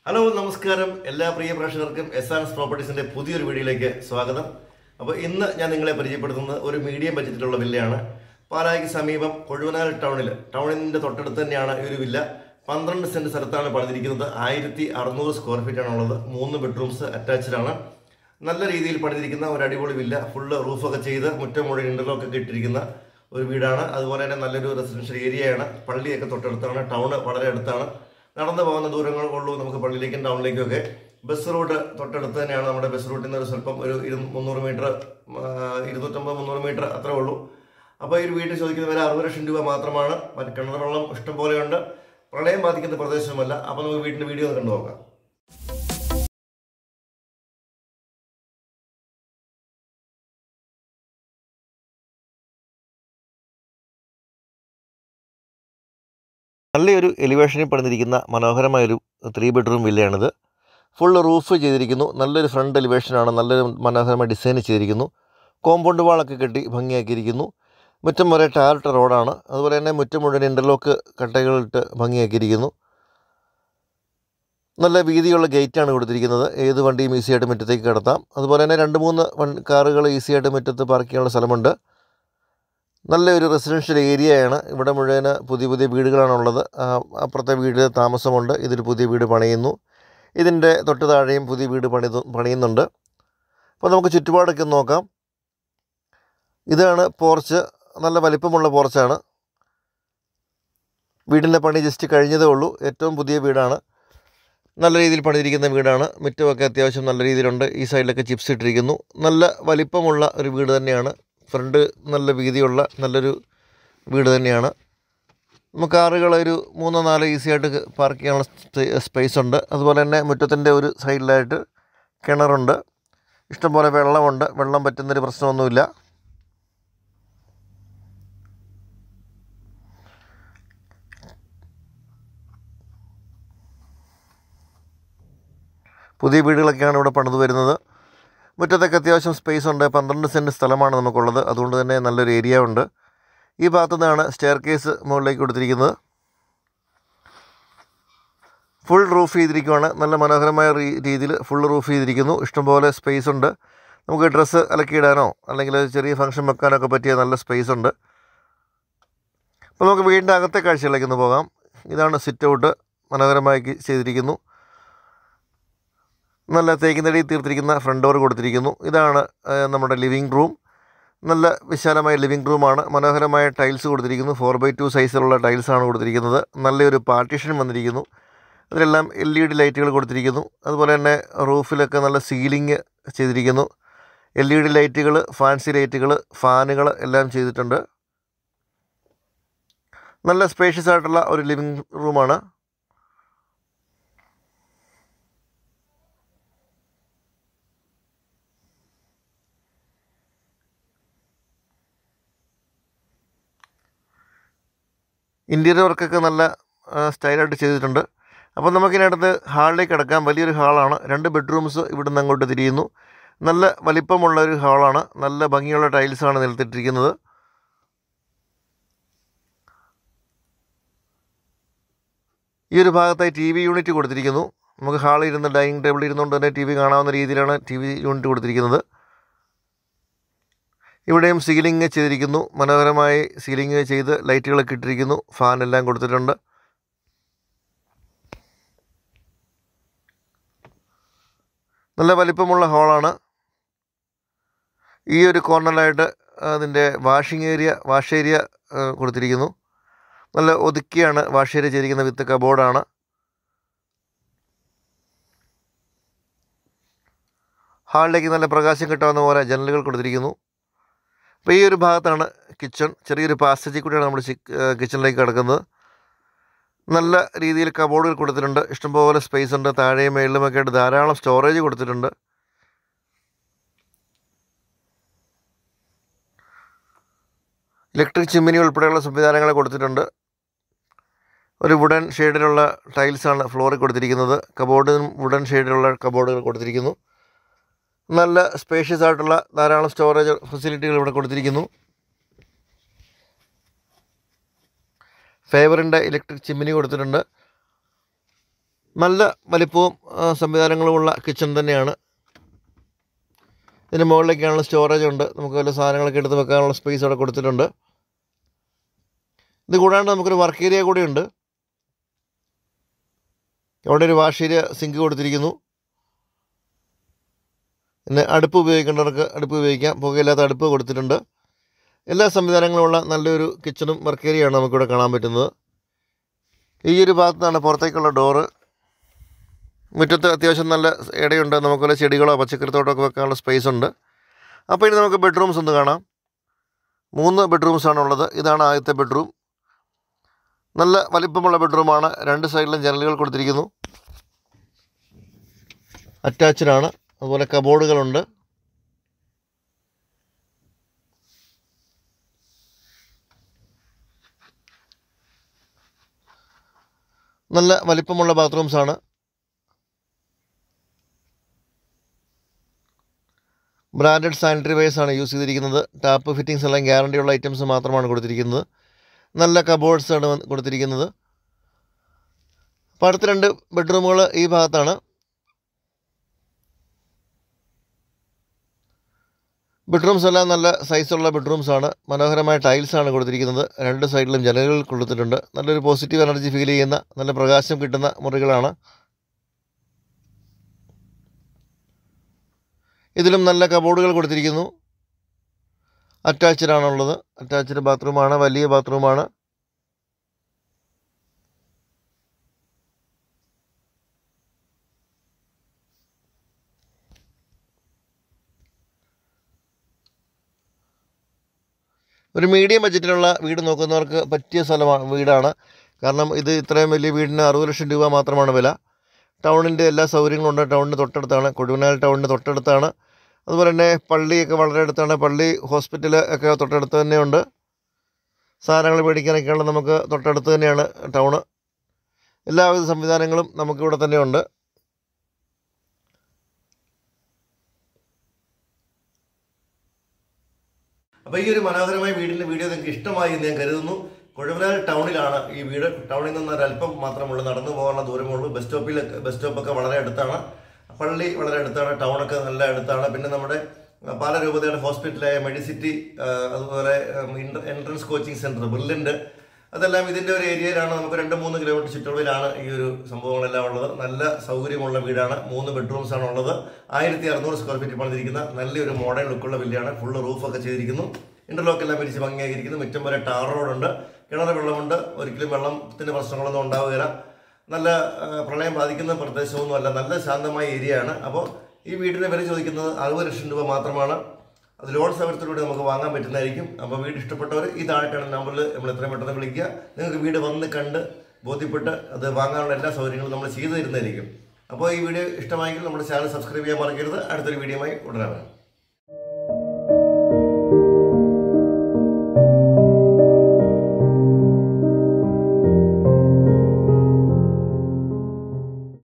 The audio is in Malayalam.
ഹലോ നമസ്കാരം എല്ലാ പ്രിയ പ്രേക്ഷകർക്കും എസ് ആർ എസ് പ്രോപ്പർട്ടീസിന്റെ പുതിയൊരു വീഡിയോയിലേക്ക് സ്വാഗതം അപ്പോൾ ഇന്ന് ഞാൻ നിങ്ങളെ പരിചയപ്പെടുത്തുന്നത് ഒരു മീഡിയം ബജറ്റിലുള്ള വില്ലയാണ് പാലായ്ക്ക് സമീപം കൊഴുവനാൽ ടൗണിൽ ടൗണിന്റെ തൊട്ടടുത്ത് തന്നെയാണ് ഈ ഒരു വില്ല പന്ത്രണ്ട് സെന്റ് സ്ഥലത്താണ് പണിതിരിക്കുന്നത് ആയിരത്തി അറുന്നൂറ് സ്ക്വയർ ഫീറ്റ് ആണുള്ളത് മൂന്ന് ബെഡ്റൂംസ് അറ്റാച്ച്ഡ് ആണ് നല്ല രീതിയിൽ പണിതിരിക്കുന്ന ഒരു അടിപൊളി വില്ല ഫുള്ള് റൂഫൊക്കെ ചെയ്ത് മുറ്റം മുഴുവൻ ഇന്റർലോക്ക് ഒക്കെ ഇട്ടിരിക്കുന്ന ഒരു വീടാണ് അതുപോലെ തന്നെ നല്ലൊരു റെസിഡൻഷ്യൽ ഏരിയയാണ് പള്ളിയൊക്കെ തൊട്ടടുത്താണ് ടൗൺ വളരെ അടുത്താണ് നടന്നു പോകുന്ന ദൂരങ്ങൾ ഉള്ളൂ നമുക്ക് പള്ളിയിലേക്കും ടൗണിലേക്കും ഒക്കെ ബസ് റൂട്ട് തൊട്ടടുത്ത് തന്നെയാണ് നമ്മുടെ ബസ് റൂട്ടിൽ നിന്ന് ഒരു സ്വല്പം ഒരു ഇരു മുന്നൂറ് മീറ്റർ ഇരുന്നൂറ്റമ്പത് മുന്നൂറ് മീറ്റർ അത്രേ ഉള്ളൂ അപ്പോൾ ഈ ഒരു വീട്ടിൽ ചോദിക്കുന്ന വില അറുപത് ലക്ഷം രൂപ മാത്രമാണ് മറ്റ് കിണർ വെള്ളം ഇഷ്ടം പോലെയുണ്ട് പ്രളയം ബാധിക്കുന്ന പ്രദേശവുമല്ല അപ്പോൾ നമുക്ക് വീട്ടിൻ്റെ വീഡിയോ ഒന്ന് കണ്ടു നോക്കാം നല്ലൊരു എലിവേഷനിൽ പണിതിരിക്കുന്ന മനോഹരമായൊരു ത്രീ ബെഡ്റൂം വില്ലയാണിത് ഫുൾ റൂഫ് ചെയ്തിരിക്കുന്നു നല്ലൊരു ഫ്രണ്ട് എലിവേഷനാണ് നല്ലൊരു മനോഹരമായ ഡിസൈൻ ചെയ്തിരിക്കുന്നു കോമ്പൗണ്ട് വാളൊക്കെ കെട്ടി ഭംഗിയാക്കിയിരിക്കുന്നു മുറ്റം വരെ ടാറിട്ട റോഡാണ് അതുപോലെ തന്നെ മുറ്റം മുഴുവൻ ഇൻ്റർലോക്ക് കട്ടകളിട്ട് ഭംഗിയാക്കിയിരിക്കുന്നു നല്ല വീതിയുള്ള ഗേറ്റാണ് കൊടുത്തിരിക്കുന്നത് ഏത് വണ്ടിയും ഈസി ആയിട്ട് മുറ്റത്തേക്ക് കിടത്താം അതുപോലെ തന്നെ രണ്ട് മൂന്ന് വൺ കാറുകൾ ഈസി ആയിട്ട് മുറ്റത്ത് പാർക്ക് ചെയ്യാനുള്ള സ്ഥലമുണ്ട് നല്ലൊരു റെസിഡൻഷ്യൽ ഏരിയയാണ് ഇവിടെ മുഴുവൻ പുതിയ പുതിയ വീടുകളാണുള്ളത് ആ, അപ്പുറത്തെ വീട് താമസമുണ്ട് ഇതൊരു പുതിയ വീട് പണിയുന്നു ഇതിൻ്റെ തൊട്ട് താഴെയും പുതിയ വീട് പണിതു പണിയുന്നുണ്ട് അപ്പോൾ നമുക്ക് ചുറ്റുപാടൊക്കെ ഒന്ന് നോക്കാം ഇതാണ് പോർച്ച് നല്ല വലിപ്പമുള്ള പോർച്ചാണ് വീടിൻ്റെ പണി ജസ്റ്റ് കഴിഞ്ഞതേ ഉള്ളൂ ഏറ്റവും പുതിയ വീടാണ് നല്ല രീതിയിൽ പണിതിരിക്കുന്ന വീടാണ് മുറ്റമൊക്കെ അത്യാവശ്യം നല്ല രീതിയിലുണ്ട് ഈ സൈഡിലൊക്കെ ചിപ്സ് ഇട്ടിരിക്കുന്നു നല്ല വലിപ്പമുള്ള ഒരു വീട് തന്നെയാണ് ഫ്രണ്ട് നല്ല വീതിയുള്ള നല്ലൊരു വീട് തന്നെയാണ് നമുക്ക് കാറുകൾ ഒരു മൂന്നോ നാലോ ഈസി ആയിട്ട് പാർക്ക് ചെയ്യാനുള്ള സ്പേ- സ്പേസ് ഉണ്ട് അതുപോലെ തന്നെ മുറ്റത്തിൻ്റെ ഒരു സൈഡിലായിട്ട് കിണറുണ്ട് ഇഷ്ടംപോലെ വെള്ളമുണ്ട് വെള്ളം പറ്റുന്നൊരു പ്രശ്നമൊന്നുമില്ല പുതിയ വീടുകളൊക്കെയാണ് ഇവിടെ പണിത് വരുന്നത് മുറ്റത്തൊക്കെ അത്യാവശ്യം സ്പേസ് ഉണ്ട് പന്ത്രണ്ട് സെൻറ്റ് സ്ഥലമാണ് നമുക്കുള്ളത് അതുകൊണ്ട് തന്നെ നല്ലൊരു ഏരിയ ഉണ്ട് ഈ ഭാഗത്തു നിന്നാണ് സ്റ്റെയർ കേസ് മുകളിലേക്ക് കൊടുത്തിരിക്കുന്നത് ഫുൾ റൂഫ് ചെയ്തിരിക്കുവാണ് നല്ല മനോഹരമായ രീ- രീതിയിൽ ഫുൾ റൂഫ് ചെയ്തിരിക്കുന്നു ഇഷ്ടംപോലെ സ്പേസ് ഉണ്ട് നമുക്ക് ഡ്രസ്സ് അലക്കിയിടാനോ അല്ലെങ്കിൽ ചെറിയ ഫംഗ്ഷൻ വെക്കാനോ ഒക്കെ പറ്റിയ നല്ല സ്പേസ് ഉണ്ട് അപ്പോൾ നമുക്ക് വീടിൻ്റെ അകത്തെ കാഴ്ചകളിലേക്ക് ഒന്ന് പോകാം ഇതാണ് സിറ്റ് ഔട്ട് മനോഹരമായി ചെയ്തിരിക്കുന്നു നല്ല തേക്കിനടി തീർത്തിരിക്കുന്ന ഫ്രണ്ട് ഡോർ കൊടുത്തിരിക്കുന്നു ഇതാണ് ആ, നമ്മുടെ ലിവിങ് റൂം നല്ല വിശാലമായ ലിവിങ് റൂമാണ് മനോഹരമായ ടൈൽസ് കൊടുത്തിരിക്കുന്നു ഫോർ ബൈ ടു സൈസിലുള്ള ടൈൽസാണ് കൊടുത്തിരിക്കുന്നത് നല്ലൊരു പാർട്ടീഷൻ വന്നിരിക്കുന്നു അതിലെല്ലാം എൽ ഇ ഡി ലൈറ്റുകൾ കൊടുത്തിരിക്കുന്നു അതുപോലെ തന്നെ റൂഫിലൊക്കെ നല്ല സീലിംഗ് ചെയ്തിരിക്കുന്നു എൽ ഇ ഡി ലൈറ്റുകൾ ഫാൻസി ലൈറ്റുകൾ ഫാനുകൾ എല്ലാം ചെയ്തിട്ടുണ്ട് നല്ല സ്പേഷ്യസ് ആയിട്ടുള്ള ഒരു ലിവിങ് റൂമാണ് ഇൻറ്റീരിയർ വർക്കൊക്കെ നല്ല ആ, സ്റ്റൈലായിട്ട് ചെയ്തിട്ടുണ്ട് അപ്പോൾ നമുക്കിതിനടുത്ത് ഹാളിലേക്ക് കിടക്കാം വലിയൊരു ഹാളാണ് രണ്ട് ബെഡ്റൂംസ് ഇവിടുന്ന് അങ്ങോട്ട് തിരിയുന്നു നല്ല വലിപ്പമുള്ള ഒരു ഹാളാണ് നല്ല ഭംഗിയുള്ള ടൈൽസാണ് നിലത്തിട്ടിരിക്കുന്നത് ഈ ഒരു ഭാഗത്തായി ടി വി യൂണിറ്റ് കൊടുത്തിരിക്കുന്നു നമുക്ക് ഹാളിൽ ഇരുന്ന് ഡൈനിങ് ടേബിളിൽ ഇരുന്നുകൊണ്ട് തന്നെ ടി വി കാണാവുന്ന രീതിയിലാണ് ടി വി യൂണിറ്റ് കൊടുത്തിരിക്കുന്നത് ഇവിടെയും സീലിംഗ് ചെയ്തിരിക്കുന്നു മനോഹരമായി സീലിംഗ് ചെയ്ത് ലൈറ്റുകളൊക്കെ ഇട്ടിരിക്കുന്നു ഫാൻ എല്ലാം കൊടുത്തിട്ടുണ്ട് നല്ല വലിപ്പമുള്ള ഹാളാണ് ഈ ഒരു കോർണറിലായിട്ട് അതിൻ്റെ വാഷിംഗ് ഏരിയ വാഷ് ഏരിയ ആ, കൊടുത്തിരിക്കുന്നു നല്ല ഒതുക്കിയാണ് വാഷ് ഏരിയ ചെയ്തിരിക്കുന്ന വിത്ത് കബോർഡാണ് ഹാളിലേക്ക് നല്ല പ്രകാശം കിട്ടാവുന്ന പോലെ ജനലുകൾ കൊടുത്തിരിക്കുന്നു അപ്പോൾ ഈ ഒരു ഭാഗത്താണ് കിച്ചൺ ചെറിയൊരു പാസേജിൽ കൂടിയാണ് നമ്മൾ കിച്ചണിലേക്ക് കിടക്കുന്നത് നല്ല രീതിയിൽ കബോർഡുകൾ കൊടുത്തിട്ടുണ്ട് ഇഷ്ടംപോലെ സ്പേസ് ഉണ്ട് താഴെയും മേളിലുമൊക്കെ ആയിട്ട് ധാരാളം സ്റ്റോറേജ് കൊടുത്തിട്ടുണ്ട് ഇലക്ട്രിക് ചിമ്മിനി ഉൾപ്പെടെയുള്ള സംവിധാനങ്ങൾ കൊടുത്തിട്ടുണ്ട് ഒരു വുഡൻ ഷെയ്ഡിലുള്ള ടൈൽസാണ് ഫ്ലോറിൽ കൊടുത്തിരിക്കുന്നത് കബോർഡിനും വുഡൻ ഷെയ്ഡിലുള്ള കബോർഡുകൾ കൊടുത്തിരിക്കുന്നു നല്ല സ്പേഷ്യസ് ആയിട്ടുള്ള ധാരാളം സ്റ്റോറേജ് ഫെസിലിറ്റികൾ ഇവിടെ കൊടുത്തിരിക്കുന്നു ഫേവറിൻ്റെ ഇലക്ട്രിക് ചിമ്മിനി കൊടുത്തിട്ടുണ്ട് നല്ല വലിപ്പവും ആ, സംവിധാനങ്ങളുമുള്ള കിച്ചൺ തന്നെയാണ് ഇതിന് മുകളിലേക്കാണുള്ള സ്റ്റോറേജ് ഉണ്ട് നമുക്ക് വല്ല സാധനങ്ങളൊക്കെ എടുത്ത് വെക്കാനുള്ള സ്പേസ് അവിടെ കൊടുത്തിട്ടുണ്ട് ഇത് കൂടാണ്ട് നമുക്കൊരു വർക്ക് ഏരിയ കൂടി ഉണ്ട് അവിടെ ഒരു വാഷ് ഏരിയ സിങ്ക് കൊടുത്തിരിക്കുന്നു പിന്നെ അടുപ്പ് ഉപയോഗിക്കേണ്ടവർക്ക് അടുപ്പ് ഉപയോഗിക്കാം പുകയില്ലാത്ത അടുപ്പ് കൊടുത്തിട്ടുണ്ട് എല്ലാ സംവിധാനങ്ങളുമുള്ള നല്ലൊരു കിച്ചണും വർക്ക് ഏരിയയാണ് നമുക്കിവിടെ കാണാൻ പറ്റുന്നത് ഈ ഒരു ഭാഗത്തു നിന്നാണ് പുറത്തേക്കുള്ള ഡോറ് മുറ്റത്ത് അത്യാവശ്യം നല്ല ഇടയുണ്ട് നമുക്ക് വല്ല ചെടികളോ പച്ചക്കറിത്തോട്ടമൊക്കെ വെക്കാനുള്ള സ്പേസ് ഉണ്ട് അപ്പോൾ ഇനി നമുക്ക് ബെഡ്റൂംസ് ഒന്ന് കാണാം മൂന്ന് ബെഡ്റൂംസാണ് ഉള്ളത് ഇതാണ് ആദ്യത്തെ ബെഡ്റൂം നല്ല വലിപ്പമുള്ള ബെഡ്റൂമാണ് രണ്ട് സൈഡിലും ജനലുകൾ കൊടുത്തിരിക്കുന്നു അറ്റാച്ച്ഡാണ് അതുപോലെ കബോർഡുകളുണ്ട് നല്ല വലിപ്പമുള്ള ബാത്റൂംസാണ് ബ്രാൻഡഡ് സാനിറ്ററി വെയർസ് ആണ് യൂസ് ചെയ്തിരിക്കുന്നത് ടാപ്പ് ഫിറ്റിങ്സ് എല്ലാം ഗ്യാരണ്ടിയുള്ള ഐറ്റംസ് മാത്രമാണ് കൊടുത്തിരിക്കുന്നത് നല്ല കബോർഡ്സ് ആണ് വന്ന് കൊടുത്തിരിക്കുന്നത് അപ്പോൾ അടുത്ത രണ്ട് ബെഡ്റൂമുകൾ ഈ ഭാഗത്താണ് ബെഡ്റൂംസ് എല്ലാം നല്ല സൈസുള്ള ബെഡ്റൂംസ് ആണ് മനോഹരമായ ടൈൽസ് ആണ് കൊടുത്തിരിക്കുന്നത് രണ്ട് സൈഡിലും ജനലുകൾ കൊടുത്തിട്ടുണ്ട് നല്ലൊരു പോസിറ്റീവ് എനർജി ഫീൽ ചെയ്യുന്ന നല്ല പ്രകാശം കിട്ടുന്ന മുറികളാണ് ഇതിലും നല്ല കബോർഡുകൾ കൊടുത്തിരിക്കുന്നു അറ്റാച്ച്ഡ് ആണുള്ളത് അറ്റാച്ച്ഡ് ബാത്റൂമാണ് വലിയ ബാത്റൂമാണ് ഒരു മീഡിയം ബഡ്ജറ്റിലുള്ള വീട് നോക്കുന്നവർക്ക് പറ്റിയ സ്ഥലമാണ് വീടാണ് കാരണം ഇത് ഇത്രയും വലിയ വീടിന് അറുപത് ലക്ഷം രൂപ മാത്രമാണ് വില ടൗണിൻ്റെ എല്ലാ സൗകര്യങ്ങളും ഉണ്ട് ടൗണിന് തൊട്ടടുത്താണ് കൊടുവനാൽ ടൗണിന് തൊട്ടടുത്താണ് അതുപോലെ തന്നെ പള്ളിയൊക്കെ വളരെ അടുത്താണ് പള്ളി ഹോസ്പിറ്റൽ ഒക്കെ തൊട്ടടുത്ത് തന്നെയുണ്ട് സാധനങ്ങൾ മേടിക്കാനൊക്കെയുള്ള നമുക്ക് തൊട്ടടുത്ത് തന്നെയാണ് ടൗണ് എല്ലാവിധ സംവിധാനങ്ങളും നമുക്കിവിടെ തന്നെയുണ്ട് അപ്പോൾ ഈ ഒരു മനോഹരമായ വീടിൻ്റെ വീഡിയോ നിങ്ങൾക്ക് ഇഷ്ടമായി എന്ന് ഞാൻ കരുതുന്നു കൊഴുവനാൽ ടൗണിലാണ് ഈ വീട് ടൗണിൽ നിന്ന് ഒരല്പം മാത്രമുള്ള നടന്നു പോകാനുള്ള ദൂരമുള്ളൂ ബസ് സ്റ്റോപ്പിൽ ബസ് സ്റ്റോപ്പൊക്കെ വളരെ അടുത്താണ് പള്ളി വളരെ അടുത്താണ് ടൗണൊക്കെ നല്ല അടുത്താണ് പിന്നെ നമ്മുടെ പാല രൂപതയുടെ ഹോസ്പിറ്റലായ മെഡിസിറ്റി ആ, അതുപോലെ എൻട്രൻസ് കോച്ചിങ് സെൻറ്റർ ബ്രില്യൻ്റ് അതെല്ലാം ഇതിൻ്റെ ഒരു ഏരിയയിലാണ് നമുക്ക് രണ്ട് മൂന്ന് കിലോമീറ്റർ ചുറ്റളവിലാണ് ഈ ഒരു സംഭവങ്ങളെല്ലാം ഉള്ളത് നല്ല സൗകര്യമുള്ള വീടാണ് മൂന്ന് ബെഡ്റൂംസ് ആണ് ഉള്ളത് ആയിരത്തി അറുന്നൂറ് സ്ക്വയർ ഫീറ്റ് പണിതിരിക്കുന്ന നല്ലൊരു മോഡേൺ ലുക്കുള്ള വില്ലയാണ് ഫുള്ള് റൂഫൊക്കെ ചെയ്തിരിക്കുന്നു ഇന്റർലോക്ക് എല്ലാം പിരിച്ച് ഭംഗിയാക്കിയിരിക്കുന്നു മുറ്റം വരെ ടാർ റോഡുണ്ട് കിണർ വെള്ളമുണ്ട് ഒരിക്കലും വെള്ളത്തിന് പ്രശ്നങ്ങളൊന്നും ഉണ്ടാവുകയില്ല നല്ല ആ, പ്രളയം ബാധിക്കുന്ന പ്രദേശമൊന്നുമല്ല നല്ല ശാന്തമായ ഏരിയ ആണ് അപ്പോൾ ഈ വീടിന് വില ചോദിക്കുന്നത് അറുപത് ലക്ഷം രൂപ മാത്രമാണ് അത് ലോൺ സൗകര്യത്തിലൂടെ നമുക്ക് വാങ്ങാൻ പറ്റുന്നതായിരിക്കും അപ്പോൾ വീട് ഇഷ്ടപ്പെട്ടവർ ഈ താഴെക്കാണ് നമ്പറിൽ നമ്മൾ എത്രയും പെട്ടെന്ന് വിളിക്കുക നിങ്ങൾക്ക് വീട് വന്ന് കണ്ട് ബോധ്യപ്പെട്ട് അത് വാങ്ങാനുള്ള എല്ലാ സൗകര്യങ്ങളും നമ്മൾ ചെയ്തു തരുന്നതായിരിക്കും അപ്പോൾ ഈ വീഡിയോ ഇഷ്ടമായെങ്കിൽ നമ്മുടെ ചാനൽ സബ്സ്ക്രൈബ് ചെയ്യാൻ മറക്കരുത് അടുത്തൊരു വീഡിയോയുമായി ഉടനെ വരാം